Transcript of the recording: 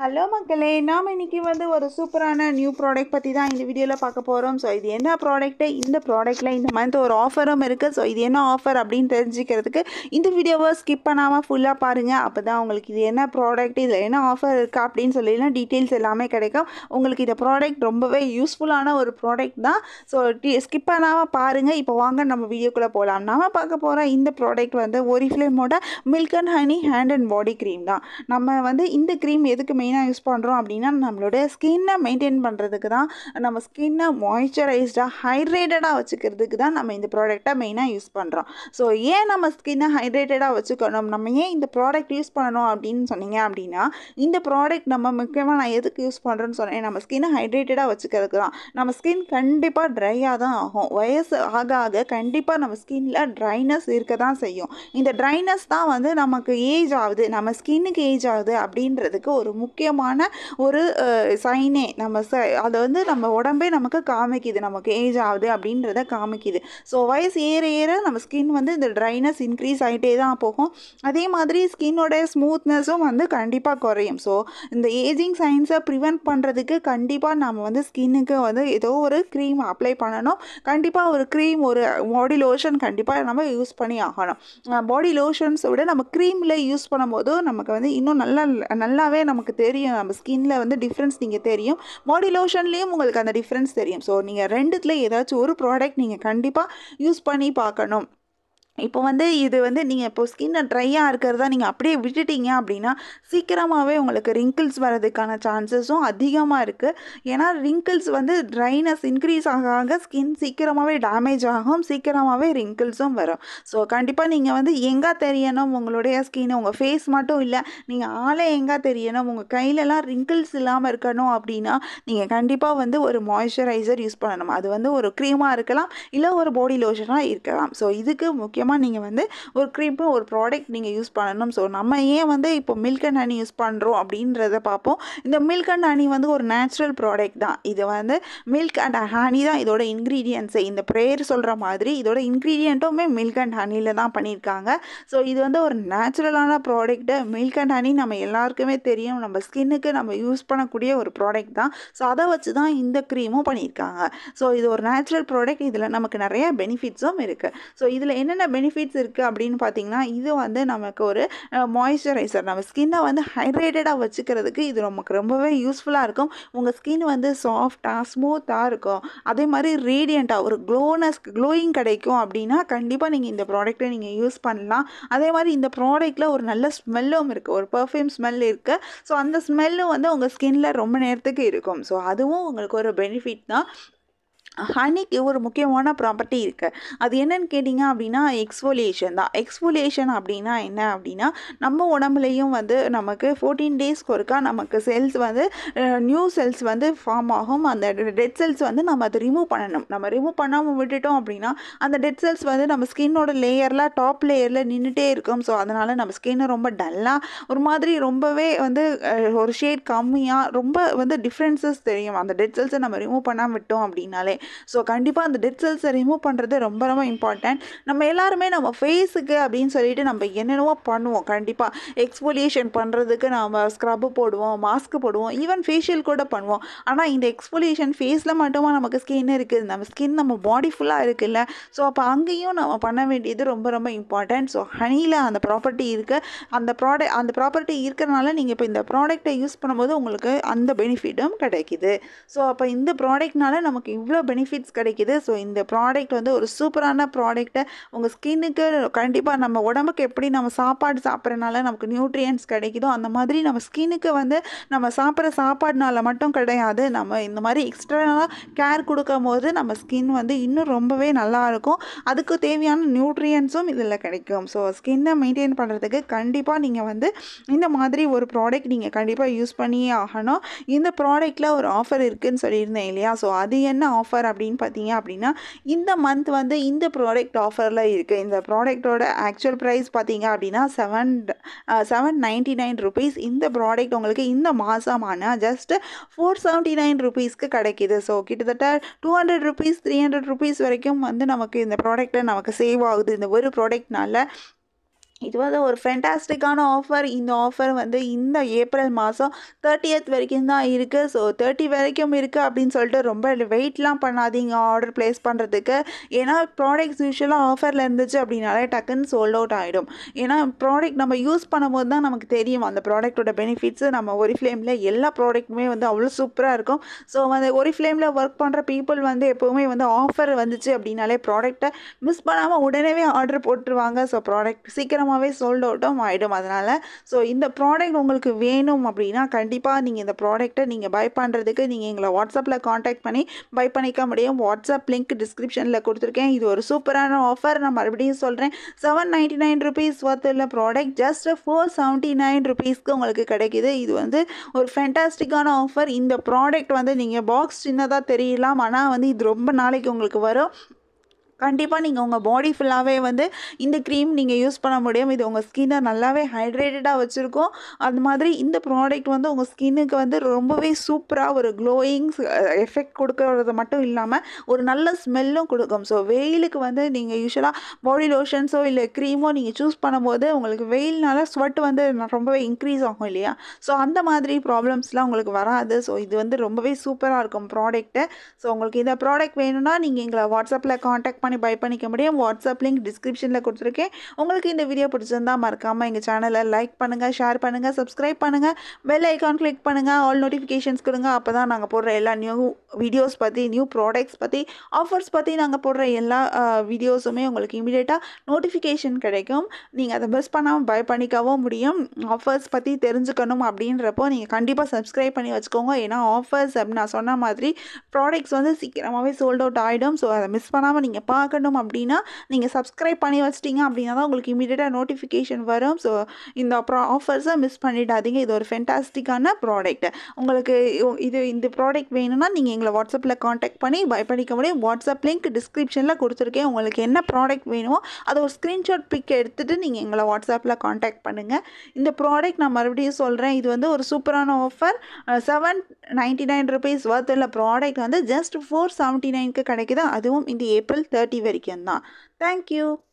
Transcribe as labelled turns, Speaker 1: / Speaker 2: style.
Speaker 1: hello மக்களே நாம் இன்னைக்கு வந்து ஒரு சூப்பரான நியூ ப்ராடக்ட் பற்றி தான் இந்த வீடியோவில் பார்க்க போகிறோம் ஸோ இது என்ன ப்ராடக்ட்டு இந்த ப்ராடக்ட்டில் இந்த மந்த் ஒரு ஆஃபரும் இருக்குது ஸோ இது என்ன ஆஃபர் அப்படின்னு தெரிஞ்சுக்கிறதுக்கு இந்த வீடியோவை ஸ்கிப் பண்ணாமல் ஃபுல்லாக பாருங்கள் அப்போ தான் உங்களுக்கு இது என்ன ப்ராடக்ட் இதில் என்ன ஆஃபர் இருக்குது அப்படின்னு சொல்லிலாம் டீட்டெயில்ஸ் எல்லாமே கிடைக்கும் உங்களுக்கு இந்த ப்ராடக்ட் ரொம்பவே யூஸ்ஃபுல்லான ஒரு ப்ராடக்ட் தான் ஸோ ஸ்கிப் பண்ணாமல் பாருங்கள் இப்போ வாங்க நம்ம வீடியோக்குள்ளே போகலாம் நாம பார்க்க போகிற இந்த ப்ராடக்ட் வந்து ஒரிஃப்ளேமோட milk and honey hand and body cream தான் நம்ம வந்து இந்த க்ரீம் எதுக்கு மெயினாக யூஸ் பண்ணுறோம் அப்படின்னா நம்மளோட ஸ்கின்னை மெயின்டைன் பண்ணுறதுக்கு தான் நம்ம ஸ்கின்னை மாய்ஸ்சரைஸ்டாக ஹைட்ரேட்டடாக வச்சுக்கிறதுக்கு தான் நம்ம இந்த ப்ராடக்டை மெயினாக யூஸ் பண்ணுறோம் ஸோ ஏன் நம்ம ஸ்கின்னை ஹைட்ரேட்டடாக வச்சுக்கணும் நம்ம ஏன் இந்த ப்ராடக்ட் யூஸ் பண்ணணும் அப்படின்னு சொன்னீங்க அப்படின்னா இந்த ப்ராடக்ட் நம்ம முக்கியமாக நான் எதுக்கு யூஸ் பண்ணுறேன்னு சொன்னேன் நம்ம ஸ்கின்னை ஹைட்ரேட்டடாக வச்சுக்கிறதுக்கு தான் நம்ம ஸ்கின் கண்டிப்பாக ட்ரையாக தான் ஆகும் வயசு ஆக ஆக கண்டிப்பாக நம்ம ஸ்கின்ல ட்ரைனஸ் இருக்க தான் செய்யும் இந்த ட்ரைனஸ் தான் வந்து நமக்கு ஏஜ் ஆகுது நம்ம ஸ்கின்னுக்கு ஏஜ் ஆகுது அப்படின்றதுக்கு ஒரு முக்கியமான ஒரு சைனே நம்ம ச அதை வந்து நம்ம உடம்பே நமக்கு காமிக்குது நமக்கு ஏஜ் ஆகுது அப்படின்றத காமிக்குது ஸோ வயசு ஏற ஏற நம்ம ஸ்கின் வந்து இந்த ட்ரைனஸ் இன்க்ரீஸ் ஆகிட்டே தான் போகும் அதே மாதிரி ஸ்கின்னோட ஸ்மூத்னஸும் வந்து கண்டிப்பாக குறையும் ஸோ இந்த ஏஜிங் சைன்ஸை ப்ரிவெண்ட் பண்ணுறதுக்கு கண்டிப்பாக நம்ம வந்து ஸ்கின்னுக்கு வந்து ஏதோ ஒரு க்ரீம் அப்ளை பண்ணணும் கண்டிப்பாக ஒரு க்ரீம் ஒரு பாடி லோஷன் கண்டிப்பாக நம்ம யூஸ் பண்ணி ஆகணும் பாடி லோஷன்ஸை விட நம்ம க்ரீமில் யூஸ் பண்ணும்போது நமக்கு வந்து இன்னும் நல்லா நல்லாவே நமக்கு தெரியும் நம்ம ஸ்கின்ல வந்து டிஃப்ரென்ஸ் நீங்கள் தெரியும் பாடி லோஷன்லேயும் உங்களுக்கு அந்த டிஃப்ரென்ஸ் தெரியும் ஸோ நீங்கள் ரெண்டுத்தில் ஏதாச்சும் ஒரு ப்ராடக்ட் நீங்கள் கண்டிப்பாக யூஸ் பண்ணி பார்க்கணும் இப்போ வந்து இது வந்து நீங்கள் இப்போ ஸ்கின்னை ட்ரையாக இருக்கிறதா நீங்கள் அப்படியே விட்டுட்டீங்க அப்படின்னா சீக்கிரமாகவே உங்களுக்கு ரிங்கிள்ஸ் வரதுக்கான சான்சஸும் அதிகமாக இருக்குது ஏன்னா ரிங்கிள்ஸ் வந்து ட்ரைனஸ் இன்க்ரீஸ் ஆக ஆக ஸ்கின் சீக்கிரமாகவே டேமேஜ் ஆகும் சீக்கிரமாகவே ரிங்கிள்ஸும் வரும் ஸோ கண்டிப்பாக நீங்கள் வந்து எங்கே தெரியணும் உங்களுடைய ஸ்கின் உங்கள் ஃபேஸ் மட்டும் இல்லை நீங்கள் ஆளை எங்கே தெரியணும் உங்கள் கையிலலாம் ரிங்கிள்ஸ் இல்லாமல் இருக்கணும் அப்படின்னா நீங்கள் கண்டிப்பாக வந்து ஒரு மாய்ஸ்சரைசர் யூஸ் பண்ணணும் அது வந்து ஒரு க்ரீமாக இருக்கலாம் இல்லை ஒரு பாடி லோஷனாக இருக்கலாம் ஸோ இதுக்கு முக்கியமாக முக்கியமாக நீங்கள் வந்து ஒரு க்ரீம் ஒரு ப்ராடக்ட் நீங்கள் யூஸ் பண்ணணும் ஸோ நம்ம ஏன் வந்து இப்போ மில்க் அண்ட் ஹனி யூஸ் பண்ணுறோம் அப்படின்றத பார்ப்போம் இந்த மில்க் அண்ட் ஹனி வந்து ஒரு நேச்சுரல் ப்ராடக்ட் தான் இது வந்து மில்க் அண்ட் ஹனி தான் இதோட இன்க்ரீடியன்ஸு இந்த ப்ரேயர் சொல்கிற மாதிரி இதோட இன்க்ரீடியண்ட்டுமே மில்க் அண்ட் ஹனியில் தான் பண்ணியிருக்காங்க ஸோ இது வந்து ஒரு நேச்சுரலான ப்ராடக்ட்டு மில்க் அண்ட் ஹனி நம்ம எல்லாருக்குமே தெரியும் நம்ம ஸ்கின்னுக்கு நம்ம யூஸ் பண்ணக்கூடிய ஒரு ப்ராடக்ட் தான் ஸோ அதை வச்சு தான் இந்த க்ரீமும் பண்ணியிருக்காங்க ஸோ இது ஒரு நேச்சுரல் ப்ராடக்ட் இதில் நமக்கு நிறைய பெனிஃபிட்ஸும் இருக்குது ஸோ இதில் என்னென்ன பெனிஃபிட்ஸ் இருக்குது அப்படின்னு பார்த்தீங்கன்னா இது வந்து நமக்கு ஒரு மாய்ஸ்சரைசர் நம்ம ஸ்கின்னை வந்து ஹைட்ரேட்டடாக வச்சுக்கிறதுக்கு இது நமக்கு ரொம்பவே யூஸ்ஃபுல்லாக இருக்கும் உங்கள் ஸ்கின் வந்து சாஃப்டாக ஸ்மூத்தாக இருக்கும் அதே மாதிரி ரேடியண்ட்டாக ஒரு க்ளோனஸ் க்ளோயிங் கிடைக்கும் அப்படின்னா கண்டிப்பாக நீங்கள் இந்த ப்ராடக்ட்டை நீங்கள் யூஸ் பண்ணலாம் அதே மாதிரி இந்த ப்ராடக்ட்டில் ஒரு நல்ல ஸ்மெல்லும் இருக்குது ஒரு பர்ஃப்யூம் ஸ்மெல் இருக்குது ஸோ அந்த ஸ்மெல்லும் வந்து உங்கள் ஸ்கின்ல ரொம்ப நேரத்துக்கு இருக்கும் ஸோ அதுவும் உங்களுக்கு ஒரு பெனிஃபிட் தான் ஹனிக்கு ஒரு முக்கியமான ப்ராப்பர்ட்டி இருக்குது அது என்னன்னு கேட்டிங்க அப்படின்னா எக்ஸ்ஃபோலியேஷன் தான் எக்ஸ்ஃபோலியேஷன் அப்படின்னா என்ன அப்படின்னா நம்ம உடம்புலையும் வந்து நமக்கு ஃபோர்டீன் டேஸ்க்கு ஒருக்கா நமக்கு செல்ஸ் வந்து நியூ செல்ஸ் வந்து ஃபார்ம் ஆகும் அந்த டெட் செல்ஸ் வந்து நம்ம அதை ரிமூவ் பண்ணணும் நம்ம ரிமூவ் பண்ணாமல் விட்டுட்டோம் அப்படின்னா அந்த டெட் செல்ஸ் வந்து நம்ம ஸ்கின்னோட லேயரில் டாப் லேயரில் நின்றுட்டே இருக்கும் ஸோ அதனால் நம்ம ஸ்கின்னு ரொம்ப டல்லாக ஒரு மாதிரி ரொம்பவே வந்து ஒரு ஷேட் கம்மியாக ரொம்ப வந்து டிஃப்ரென்சஸ் தெரியும் அந்த டெட் செல்ஸை நம்ம ரிமூவ் பண்ணாமல் விட்டோம் அப்படின்னாலே ஸோ கண்டிப்பாக அந்த டெட் செல்ஸை ரிமூவ் பண்ணுறது ரொம்ப ரொம்ப இம்பார்ட்டன்ட் நம்ம எல்லாருமே நம்ம ஃபேஸுக்கு அப்படின்னு சொல்லிட்டு நம்ம என்னென்னவோ பண்ணுவோம் கண்டிப்பாக எக்ஸ்போலியேஷன் பண்ணுறதுக்கு நம்ம ஸ்க்ரப்பு போடுவோம் மாஸ்க் போடுவோம் ஈவன் ஃபேஷியல் கூட பண்ணுவோம் ஆனால் இந்த எக்ஸ்போலியேஷன் ஃபேஸில் மட்டுமா நமக்கு ஸ்கின் இருக்குது நம்ம ஸ்கின் நம்ம பாடி ஃபுல்லாக இருக்குல்ல ஸோ அப்போ அங்கேயும் நம்ம பண்ண வேண்டியது ரொம்ப ரொம்ப இம்பார்ட்டன்ட் ஸோ ஹனியில் அந்த ப்ராப்பர்ட்டி இருக்குது அந்த ப்ராடக்ட் அந்த ப்ராப்பர்ட்டி இருக்கிறனால நீங்கள் இப்போ இந்த ப்ராடக்ட்டை யூஸ் பண்ணும்போது உங்களுக்கு அந்த பெனிஃபிட்டும் கிடைக்குது ஸோ அப்போ இந்த ப்ராடக்ட்னால நமக்கு இவ்வளோ பெனிஃபிட்ஸ் கிடைக்கிது ஸோ இந்த ப்ராடக்ட் வந்து ஒரு சூப்பரான ப்ராடக்ட்டை உங்கள் ஸ்கின்னுக்கு கண்டிப்பாக நம்ம உடம்புக்கு எப்படி நம்ம சாப்பாடு சாப்பிட்றனால நமக்கு நியூட்ரியன்ஸ் கிடைக்குதோ அந்த மாதிரி நம்ம ஸ்கின்னுக்கு வந்து நம்ம சாப்பிட்ற சாப்பாடுனால மட்டும் கிடையாது நம்ம இந்த மாதிரி எக்ஸ்ட்ரா கேர் கொடுக்கும் போது நம்ம ஸ்கின் வந்து இன்னும் ரொம்பவே நல்லாயிருக்கும் அதுக்கு தேவையான நியூட்ரியன்ஸும் இதில் கிடைக்கும் ஸோ ஸ்கின்னை மெயின்டைன் பண்ணுறதுக்கு கண்டிப்பாக நீங்கள் வந்து இந்த மாதிரி ஒரு ப்ராடக்ட் நீங்கள் கண்டிப்பாக யூஸ் பண்ணியே ஆகணும் இந்த ப்ராடக்ட்டில் ஒரு ஆஃபர் இருக்குதுன்னு சொல்லியிருந்தேன் இல்லையா ஸோ அது என்ன ஆஃபர் அப்படின்னு பார்த்தீங்க அப்படின்னா இந்த மந்த் வந்து இந்த ப்ராடக்ட் ஆஃபரில் இருக்குது இந்த ப்ராடக்டோட ஆக்சுவல் ப்ரைஸ் பார்த்தீங்க அப்படின்னா seven seven ninety nine rupees இந்த ப்ராடக்ட் உங்களுக்கு இந்த மாதமான ஜஸ்ட் ஃபோர் செவன்ட்டி நைன் ருபீஸ்க்கு கிடைக்கிது ஸோ கிட்டத்தட்ட two hundred rupees three hundred rupees வரைக்கும் வந்து நமக்கு இந்த ப்ராடக்ட்டில் நமக்கு சேவ் ஆகுது இந்த ஒரு ப்ராடக்ட்னால இது வந்து ஒரு ஃபென்டாஸ்டிக்கான ஆஃபர் இந்த ஆஃபர் வந்து இந்த ஏப்ரல் மாதம் தேர்ட்டியத் வரைக்கும் தான் இருக்குது ஸோ தேர்ட்டி வரைக்கும் இருக்குது அப்படின்னு சொல்லிட்டு ரொம்ப வெயிட்லாம் பண்ணாதீங்க ஆர்டர் ப்ளேஸ் பண்ணுறதுக்கு ஏன்னா ப்ராடக்ட்ஸ் யூஸ்வலாக ஆஃபரில் இருந்துச்சு அப்படின்னாலே டக்குன்னு சோல்ட் அவுட் ஆகிடும் ஏன்னா ப்ராடக்ட் நம்ம யூஸ் பண்ணும்போது தான் நமக்கு தெரியும் அந்த ப்ராடக்ட்டோட பெனிஃபிட்ஸு நம்ம ஒரு ஃப்ளேமில் எல்லா ப்ராடக்ட்டுமே வந்து அவ்வளோ சூப்பராக இருக்கும் ஸோ வந்து ஒரு ஃப்ளேமில் ஒர்க் பண்ணுற பீப்புள் வந்து எப்போவுமே வந்து ஆஃபர் வந்துச்சு அப்படின்னாலே ப்ராடக்ட்டை மிஸ் பண்ணாமல் உடனே ஆர்டர் போட்டுருவாங்க ஸோ ப்ராடக்ட் சீக்கிரம் சீக்கிரமாகவே சோல்ட் அவுட்டும் ஆகிடும் அதனால் ஸோ இந்த ப்ராடக்ட் உங்களுக்கு வேணும் அப்படின்னா கண்டிப்பாக நீங்கள் இந்த ப்ராடக்ட்டை நீங்கள் பை பண்ணுறதுக்கு நீங்கள் எங்களை வாட்ஸ்அப்பில் காண்டாக்ட் பண்ணி பை பண்ணிக்க முடியும் வாட்ஸ்அப் லிங்க் டிஸ்கிரிப்ஷனில் கொடுத்துருக்கேன் இது ஒரு சூப்பரான ஆஃபர் நான் மறுபடியும் சொல்கிறேன் seven ninety nine rupees worth உள்ள product just four seventy nine ருபீஸ்க்கு உங்களுக்கு கிடைக்கிது இது வந்து ஒரு ஃபென்டாஸ்டிக்கான ஆஃபர் இந்த ப்ராடக்ட் வந்து நீங்கள் பாக்ஸ் சின்னதாக தெரியலாம் ஆனால் வந்து இது ரொம்ப நாளைக்கு உங்களுக்கு வரும் கண்டிப்பாக நீங்கள் உங்கள் பாடி ஃபுல்லாகவே வந்து இந்த க்ரீம் நீங்கள் யூஸ் பண்ண முடியும் இது உங்கள் ஸ்கின்னை நல்லாவே ஹைட்ரேட்டடாக வச்சுருக்கோம் அது மாதிரி இந்த ப்ராடக்ட் வந்து உங்கள் ஸ்கின்னுக்கு வந்து ரொம்பவே சூப்பராக ஒரு க்ளோயிங் எஃபெக்ட் கொடுக்கறது மட்டும் இல்லாமல் ஒரு நல்ல ஸ்மெல்லும் கொடுக்கும் ஸோ வெயிலுக்கு வந்து நீங்கள் யூஸ்வலாக பாடி லோஷன்ஸோ இல்லை க்ரீமோ நீங்கள் சூஸ் பண்ணும்போது உங்களுக்கு வெயில்னால ஸ்வெட் வந்து ரொம்பவே இன்க்ரீஸ் ஆகும் இல்லையா ஸோ அந்த மாதிரி ப்ராப்ளம்ஸ்லாம் உங்களுக்கு வராது ஸோ இது வந்து ரொம்பவே சூப்பராக இருக்கும் ப்ராடக்ட்டு ஸோ உங்களுக்கு இந்த ப்ராடக்ட் வேணும்னா நீங்கள் எங்களை வாட்ஸ்அப்பில் காண்டாக்ட் பண்ணி பை பண்ணிக்க முடியும் வாட்ஸ்அப் லிங்க் டிஸ்கிரிப்ஷனில் கொடுத்துருக்கேன் உங்களுக்கு இந்த வீடியோ பிடிச்சிருந்தா மறக்காமல் எங்கள் சேனலை லைக் பண்ணுங்கள் ஷேர் பண்ணுங்கள் சப்ஸ்கிரைப் பண்ணுங்கள் பெல் ஐக்கான் கிளிக் பண்ணுங்கள் ஆல் நோட்டிஃபிகேஷன்ஸ் கொடுங்க அப்போ தான் நாங்கள் போடுற எல்லா நியூ வீடியோஸ் பற்றி நியூ ப்ராடக்ட்ஸ் பற்றி ஆஃபர்ஸ் பற்றி நாங்கள் போடுற எல்லா வீடியோஸுமே உங்களுக்கு இமீடியட்டாக நோட்டிஃபிகேஷன் கிடைக்கும் நீங்கள் அதை மிஸ் பண்ணாமல் பை பண்ணிக்கவும் முடியும் ஆஃபர்ஸ் பற்றி தெரிஞ்சுக்கணும் அப்படின்றப்போ நீங்கள் கண்டிப்பாக சப்ஸ்கிரைப் பண்ணி வச்சுக்கோங்க ஏன்னா ஆஃபர்ஸ் அப்படின்னு நான் சொன்ன மாதிரி ப்ராடக்ட்ஸ் வந்து சீக்கிரமாகவே சோல்ட் அவுட் ஆகிடும் ஸோ அதை மிஸ் பண்ணாமல் நீங்கள் பார்க்கணும் அப்படின்னா நீங்கள் சப்ஸ்கிரைப் பண்ணி வச்சிட்டிங்க அப்படின்னா தான் உங்களுக்கு இமீடியட்டாக நோட்டிஃபிகேஷன் வரும் ஸோ இந்த அப்புறம் ஆஃபர்ஸை மிஸ் பண்ணிடாதீங்க இது ஒரு ஃபென்டாஸ்டிக்கான ப்ராடக்ட் உங்களுக்கு இது இந்த ப்ராடக்ட் வேணும்னா நீங்கள் எங்களை வாட்ஸ்அப்பில் காண்டாக்ட் பண்ணி பை பண்ணிக்க முடியும் வாட்ஸ்அப் லிங்க் டிஸ்கிரிப்ஷனில் கொடுத்துருக்கேன் உங்களுக்கு என்ன ப்ராடக்ட் வேணுமோ அதை ஒரு ஸ்க்ரீன்ஷாட் பிக் எடுத்துகிட்டு நீங்கள் எங்களை வாட்ஸ்அப்பில் காண்டாக்ட் பண்ணுங்கள் இந்த ப்ராடக்ட் நான் மறுபடியும் சொல்கிறேன் இது வந்து ஒரு சூப்பரான offer seven ninety nine rupees worth உள்ள ப்ராடக்ட் வந்து ஜஸ்ட் ஃபோர் செவன்ட்டி நைனுக்கு கிடைக்குது அதுவும் இந்த ஏப்ரல் தேர்ட்டி வரைக்கும் தான் தேங்க்யூ